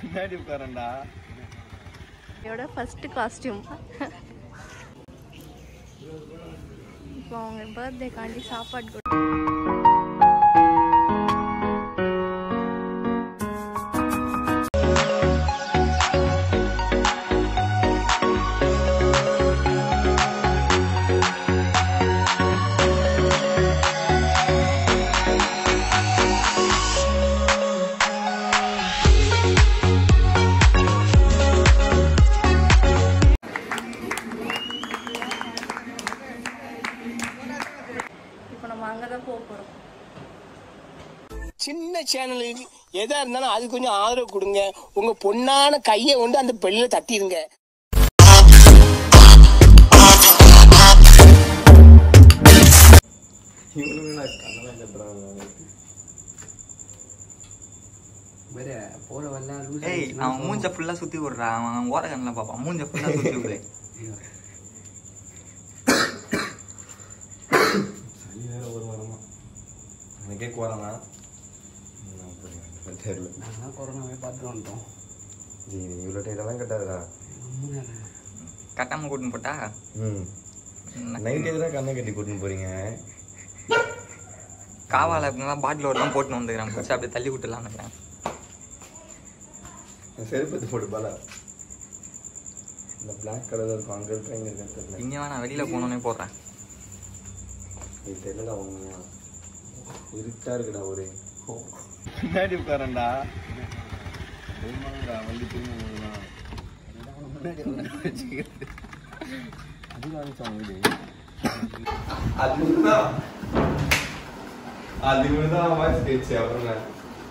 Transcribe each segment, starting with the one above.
பின்னாடி உட்காரண்டா என்னோட first costume இப்போ அவங்க பர்த்டேக்காண்டி சாப்பாடு கொடு- இப்போ நம்ம அங்கே தான் போக போகிறோம் சின்ன சேனலுக்கு எதா இருந்தாலும் அது கொஞ்சம் ஆதரவு கொடுங்க உங்க பொண்ணான கையை கொண்டு அந்த பெல்ல தட்டிடுங்க இவனுங்களா கண்ணெல்லாம் கட்டுறாங்க வேற போற வரல லூஸ் ஏய் அவன் மூஞ்ச ஃபுல்லா சுத்தி விடுறா அவன் ஓர கண்ணில் பார்ப்பான் மூஞ்ச ஃபுல்லா சுத்தி விடு சளி வேற ஒரு வாரமா எனக்கே கோரமா தெரியல நாங்கள் கொரோனாவே பார்த்துட்டு வந்துட்டோம் ஜி நீ இவ்வளோ டைட்டெல்லாம் கட்டாதுடா கட்டாம கூட்டின்னு போட்டா ம் நைட் எதுனா கண்ணை கட்டி கூட்டின்னு போறீங்க காவால அப்படின்னா பாட்டில் ஒரு தான் போட்டுன்னு வந்துக்கிறான் பிடிச்சி அப்படியே தள்ளி விட்டுலான்னு செருப்பத்து போட்டு பாலா இந்த பிளாக் கலர் இருக்கும் அங்கே இருக்க இங்கே இருக்க தெரியல இங்கே வேணா வெளியில போனோன்னே போடுறேன் இது தெரியலடா உண்மையா இருட்டா இருக்குடா ஒரு பின்னாடி உட்காரண்டா வந்து அதுதான் அதுதான் வாய்ஸ் கேச்சு அப்புறம் நான்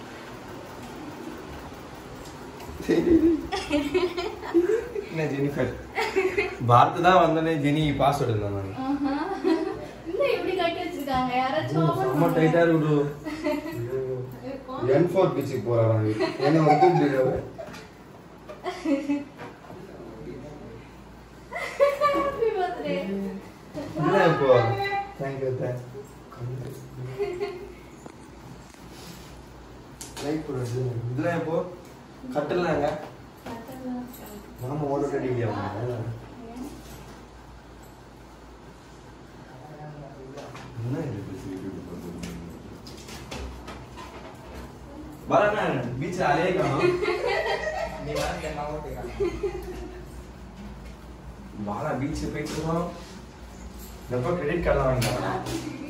என்ன ஜெனிஃபர் பாரத் தான் வந்தோடனே ஜெனி பாஸ்வேர்டு இருந்தா நான் இன்னும் எப்படி கட்டி வச்சிருக்காங்க யாராச்சும் செம்ம டைட்டா இருக்கு என் ஃபோர் பிச்சுக்கு போறாங்க என்ன வந்து கூப்பிட்டு ஹாப்பி பர்த்டே இல்லை இப்போ தேங்க்யூ தேங்க் லைக் போடுறது இதெல்லாம் இப்போ கட்டலாங்க நாம ஓட கட்டிக்கலையா என்ன இது வரண்ணா பீச் அலையே காணும் வாடா பீச் போயிட்டு இருக்கோம் எப்போ கிரெடிட் கார்டெலாம் வாங்கிக்கலாம்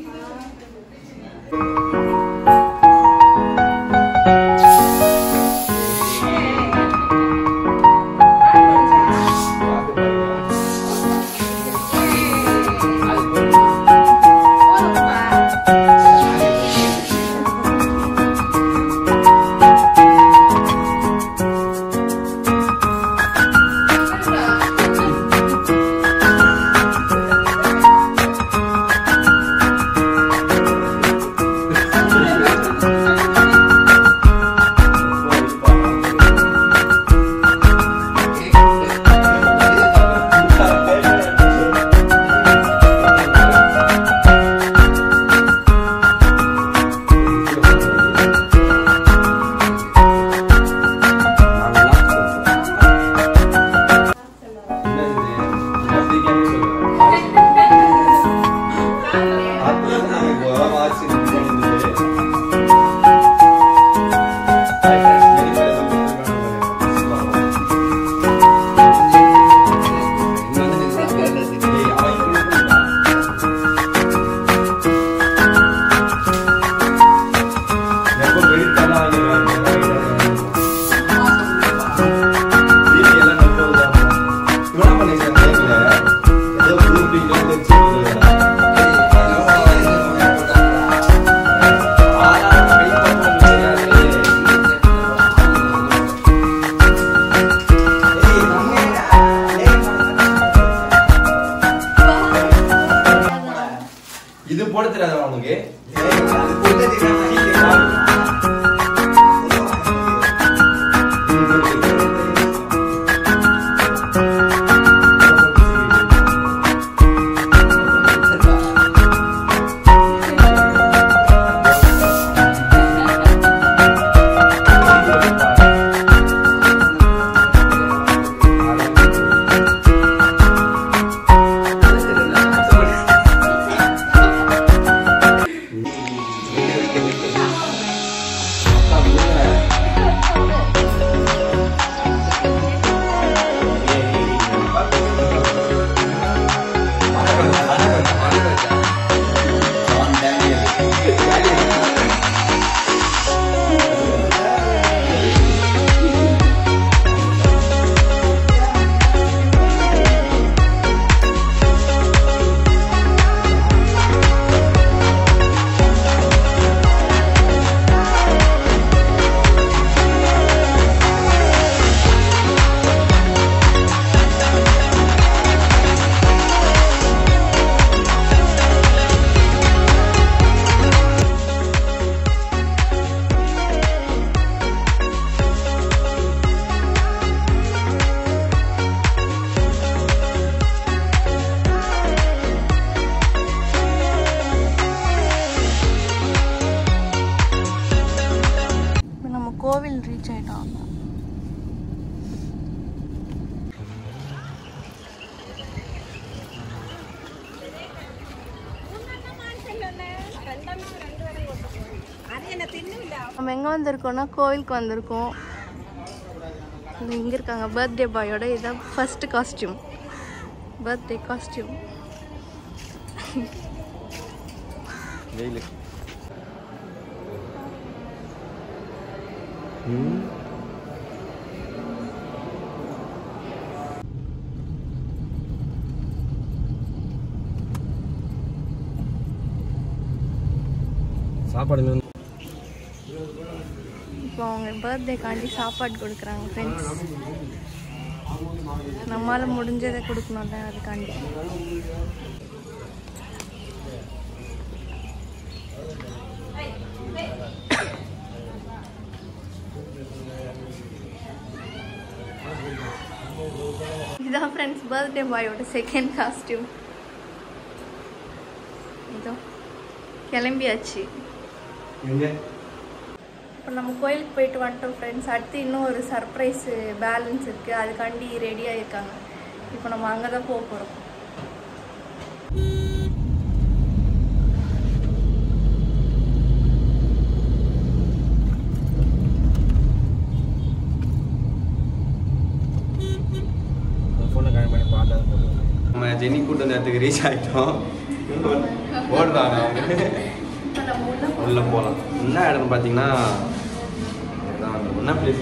இது போட தெரியாதா உனக்கு நம்ம எங்கே வந்திருக்கோம்னா கோவிலுக்கு வந்திருக்கோம் இங்கே இருக்காங்க பர்த்டே பாயோட இதுதான் ஃபர்ஸ்ட் காஸ்டியூம் பர்த்டே காஸ்டியூம் வெயில் சாப்பாடு வந்து இப்போ அவங்க பர்த்டேக்காண்டி சாப்பாடு கொடுக்குறாங்க ஃப்ரெண்ட்ஸ் நம்மளால் முடிஞ்சதை கொடுக்கணும்ல அதுக்காண்டி இதான் ஃப்ரெண்ட்ஸ் பர்த்டே பாயோட செகண்ட் காஸ்டியூம் இதோ கிளம்பியாச்சு இப்போ நம்ம கோயிலுக்கு போயிட்டு வந்துட்டோம் ஃப்ரெண்ட்ஸ் அடுத்து இன்னும் ஒரு சர்ப்ரைஸ் பேலன்ஸ் இருக்குது அதுக்காண்டி ரெடி ஆகிருக்காங்க இப்போ நம்ம அங்கே தான் போக போகிறோம் ஃபோனை கனெக்ட் பண்ணி பார்த்தா நம்ம ஜெனி கூட்டு வந்த இடத்துக்கு ரீச் ஆகிட்டோம் ஓடுறாங்க அவங்க இப்போ நம்ம உள்ள போகிறோம் உள்ள போகலாம் என்ன இடம்னு பார்த்தீங்கன்னா இதுதான் வந்து என்ன பிளேஸ்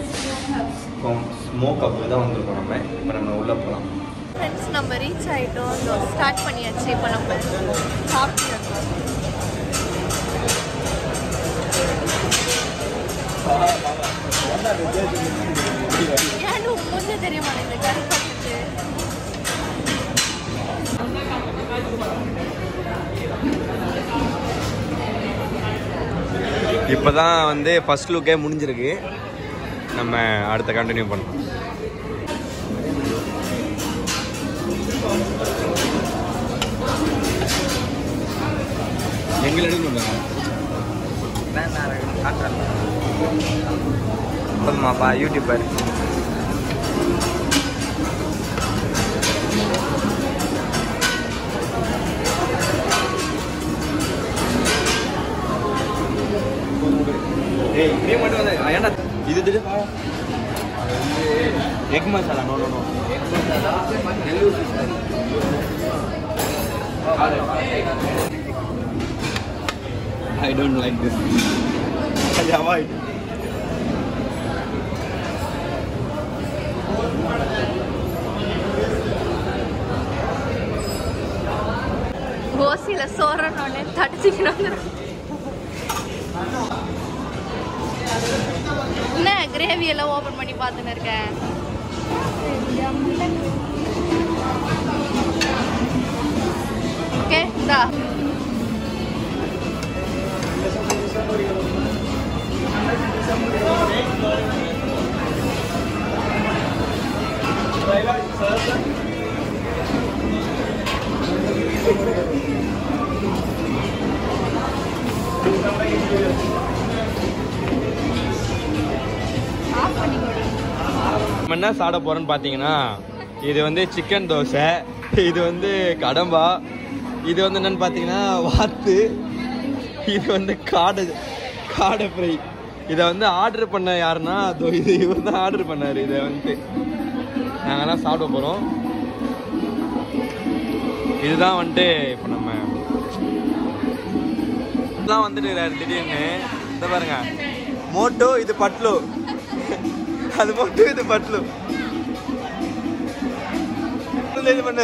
ஸ்மோக் அப் தான் வந்திருக்கோம் நம்ம இப்போ நம்ம உள்ளே போகலாம் ஃப்ரெண்ட்ஸ் நம்ம ரீச் ஆகிட்டோம் இதோ ஸ்டார்ட் பண்ணியாச்சு இப்போ நம்ம சாப்பிட்டு இருக்கோம் ஏன் மூஞ்ச தெரிய மாட்டேங்குது கறி பார்த்துட்டு இப்போ தான் வந்து ஃபர்ஸ்ட் லுக்கே முடிஞ்சிருக்கு நம்ம அடுத்த கண்டினியூ பண்ணலாம் எங்களை எடுக்கணும் போதுமாப்பா யூடியூபர் ஏய் இப்படியே மட்டும் வந்து ஏன்டா இது திடு egg masala no no no I don't like this I avoid ஓசியில் சோறனோடனே தடிச்சுக்கணும் என்ன கிரேவி எல்லாம் ஓபன் பண்ணி பார்த்துன்னு இருக்கேன் ஓகே இந்தா ஆஃப் பண்ணி கொடு நம்ம என்ன சாப்பிட போறோம்னு பார்த்தீங்கன்னா இது வந்து சிக்கன் தோசை இது வந்து கடம்பா இது வந்து என்னன்னு பார்த்தீங்கன்னா வாத்து இது வந்து காடை காடை ஃப்ரை இதை வந்து ஆர்டர் பண்ண யாருன்னா அதோ இது இவர் தான் ஆர்டர் பண்ணார் இதை வந்து நாங்கள்லாம் சாப்பிட போகிறோம் இதுதான் வந்துட்டு இப்போ நம்ம தான் வந்துட்டு திடீர்னு இந்த பாருங்க மோட்டோ இது பட்லோ அது மட்டும் இது பட்லு இது பண்ணு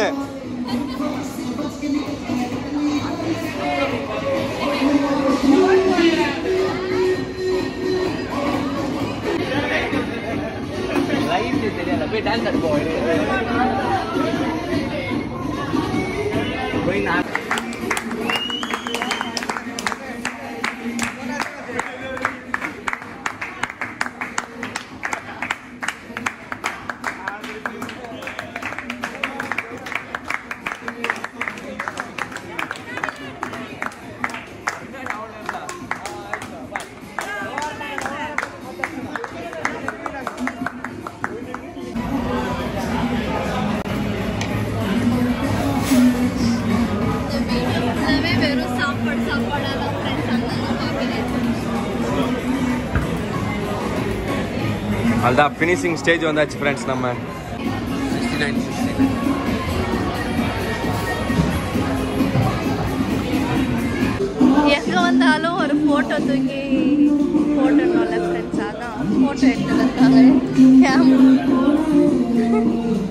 அதுதான் ஃபினிஷிங் ஸ்டேஜ் வந்தாச்சு ஃப்ரெண்ட்ஸ் நம்ம சிக்ஸ்டி நைன் சிக்ஸ்டி நைன் எங்க வந்தாலும் ஒரு போட்டோ தூக்கி போட்டோம்ல ஃப்ரெண்ட்ஸ் அதான் போட்டோ எடுத்துட்டு இருக்காங்க கேமரா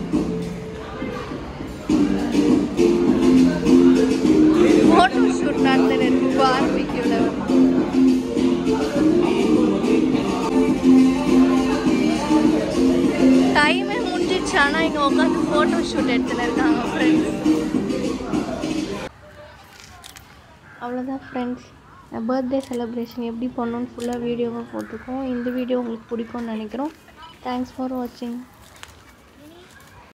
போட்டோ ஷூட் நடந்துட்டு இருக்கு பார்பிக்யூல டைமே முடிஞ்சிச்சு ஆனால் இங்கே உட்காந்து ஃபோட்டோ ஷூட் எடுத்துன்னு இருக்காங்க ஃப்ரெண்ட்ஸ் அவ்வளோதான் ஃப்ரெண்ட்ஸ் பர்த்டே செலிப்ரேஷன் எப்படி பண்ணணும்னு ஃபுல்லாக வீடியோவாக போட்டிருக்கோம் இந்த வீடியோ உங்களுக்கு பிடிக்கும்னு நினைக்கிறோம் தேங்க்ஸ் ஃபார் வாட்சிங்